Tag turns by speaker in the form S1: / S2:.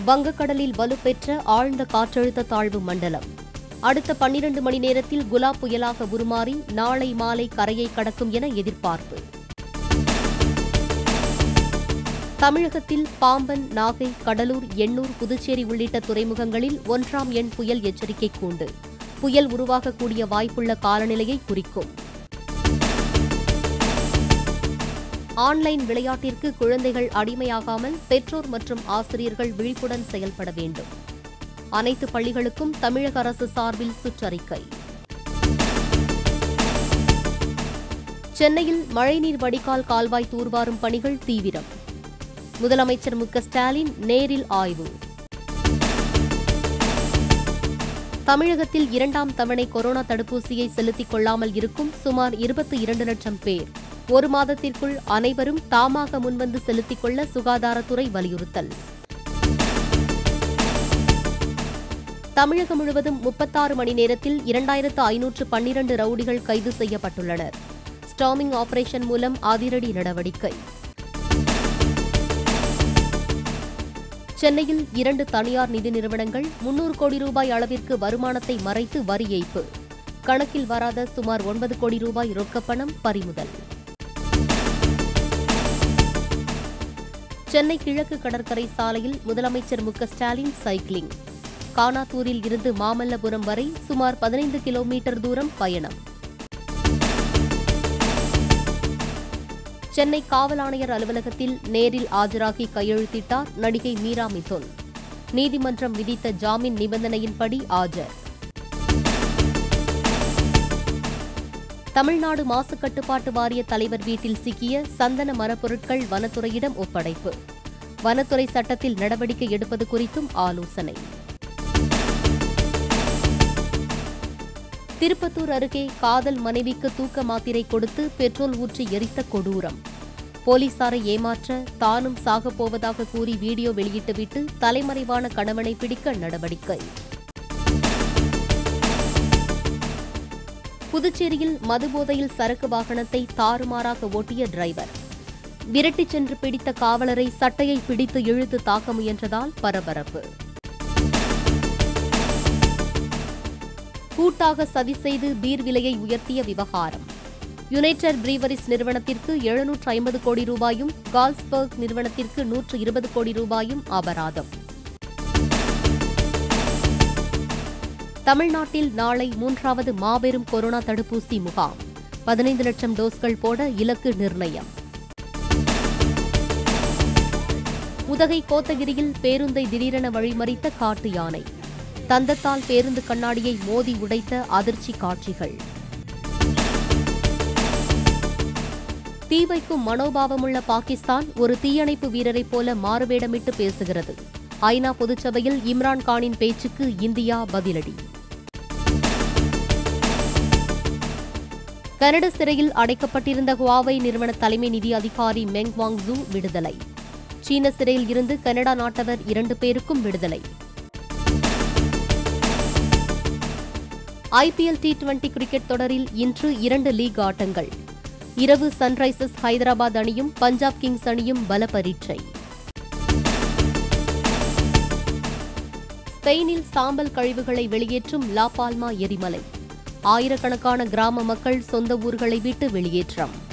S1: வங்கக்கடலில் வலுப்பெற்ற ஆழ்ந்த காற்றழுத்த தாழ்வு மண்டலம் அடுத்த பன்னிரண்டு மணி நேரத்தில் குலா புயலாக உருமாறி நாளை மாலை கரையை கடக்கும் என எதிர்பார்ப்பு தமிழகத்தில் பாம்பன் நாகை கடலூர் எண்ணூர் புதுச்சேரி உள்ளிட்ட துறைமுகங்களில் ஒன்றாம் எண் புயல் எச்சரிக்கை கூண்டு புயல் உருவாகக்கூடிய வாய்ப்புள்ள காலநிலையை குறிக்கும் ஆன்லைன் விளையாட்டிற்கு குழந்தைகள் அடிமையாகாமல் பெற்றோர் மற்றும் ஆசிரியர்கள் விழிப்புடன் செயல்பட வேண்டும் அனைத்து பள்ளிகளுக்கும் தமிழக அரசு சார்பில் சுற்றறிக்கை சென்னையில் மழைநீர் வடிகால் கால்வாய் தூர்வாரும் பணிகள் தீவிரம் முதலமைச்சர் மு க ஸ்டாலின் நேரில் ஆய்வு தமிழகத்தில் இரண்டாம் தவணை கொரோனா தடுப்பூசியை செலுத்திக் கொள்ளாமல் இருக்கும் சுமார் இருபத்தி இரண்டு லட்சம் பேர் ஒரு மாதத்திற்குள் அனைவரும் தாமாக முன்வந்து செலுத்திக் கொள்ள சுகாதாரத்துறை வலியுறுத்தல் தமிழகம் முழுவதும் முப்பத்தாறு மணி நேரத்தில் இரண்டாயிரத்து ஐநூற்று பன்னிரண்டு ரவுடிகள் கைது செய்யப்பட்டுள்ளனர் ஸ்டாமிங் ஆபரேஷன் மூலம் அதிரடி நடவடிக்கை சென்னையில் இரண்டு தனியார் நிதி நிறுவனங்கள் முன்னூறு கோடி ரூபாய் அளவிற்கு வருமானத்தை மறைத்து வரி ஏய்ப்பு கணக்கில் வராத சுமார் ஒன்பது கோடி ரூபாய் ரொக்கப்பணம் பறிமுதல் சென்னை கிழக்கு கடற்கரை சாலையில் முதலமைச்சர் மு க ஸ்டாலின் சைக்கிளிங் கானாத்தூரில் இருந்து மாமல்லபுரம் வரை சுமார் பதினைந்து கிலோமீட்டர் தூரம் பயணம் சென்னை காவல் ஆணையர் அலுவலகத்தில் நேரில் ஆஜராகி கையெழுத்திட்டார் நடிகை மீரா மிதுன் நீதிமன்றம் விதித்த ஜாமீன் நிபந்தனையின்படி ஆஜர் தமிழ்நாடு மாசு கட்டுப்பாட்டு வாரிய தலைவர் வீட்டில் சிக்கிய சந்தன மரப்பொருட்கள் வனத்துறையிடம் ஒப்படைப்பு வனத்துறை சட்டத்தில் நடவடிக்கை எடுப்பது குறித்தும் ஆலோசனை திருப்பத்தூர் அருகே காதல் மனைவிக்கு தூக்க மாத்திரை கொடுத்து பெட்ரோல் ஊற்றி எரித்த கொடூரம் போலீசாரை ஏமாற்ற தானும் சாகப் போவதாக கூறி வீடியோ வெளியிட்டுவிட்டு தலைமறைவான கணவனை பிடிக்க நடவடிக்கை புதுச்சேரியில் மதுபோதையில் சரக்கு வாகனத்தை தாறுமாறாக ஓட்டிய டிரைவர் விரட்டிச் சென்று பிடித்த காவலரை சட்டையை பிடித்து இழுத்து தாக்க முயன்றதால் பரபரப்பு கூட்டாக சதி செய்து பீர் விலையை உயர்த்திய விவகாரம் யுனைடெட் பிரீவரிஸ் நிறுவனத்திற்கு எழுநூற்று ஐம்பது கோடி ரூபாயும் கால்ஸ்பர்க் நிறுவனத்திற்கு நூற்று இருபது கோடி ரூபாயும் அபராதம் தமிழ்நாட்டில் நாளை மூன்றாவது மாபெரும் கொரோனா தடுப்பூசி முகாம் பதினைந்து லட்சம் டோஸ்கள் போட இலக்கு நிர்ணயம் உதகை கோத்தகிரியில் பேருந்தை திடீரென வழிமறித்த காட்டு யானை தந்தத்தால் பேருந்து கண்ணாடியை மோதி உடைத்த அதிர்ச்சி காட்சிகள் தீ வைக்கும் மனோபாவமுள்ள பாகிஸ்தான் ஒரு தீயணைப்பு வீரரைப் போல மாறுவேடமிட்டு பேசுகிறது ஐநா பொதுச்சபையில் இம்ரான் கானின் பேச்சுக்கு இந்தியா பதிலடி கனடா சிறையில் அடைக்கப்பட்டிருந்த ஹுவாவை நிறுவன தலைமை நிதி அதிகாரி மெங் வாங் ஜூ விடுதலை சீன சிறையில் இருந்து கனடா நாட்டவர் இரண்டு பேருக்கும் விடுதலை ஐபிஎல் டி டுவெண்டி கிரிக்கெட் தொடரில் இன்று இரண்டு லீக் ஆட்டங்கள் இரவு சன்ரைசர்ஸ் ஹைதராபாத் அணியும் பஞ்சாப் கிங்ஸ் அணியும் பல பரீட்சை ஸ்பெயினில் சாம்பல் கழிவுகளை வெளியேற்றும் லா பால்மா எரிமலை ஆயிரக்கணக்கான கிராம மக்கள் சொந்த ஊர்களை விட்டு வெளியேற்றம்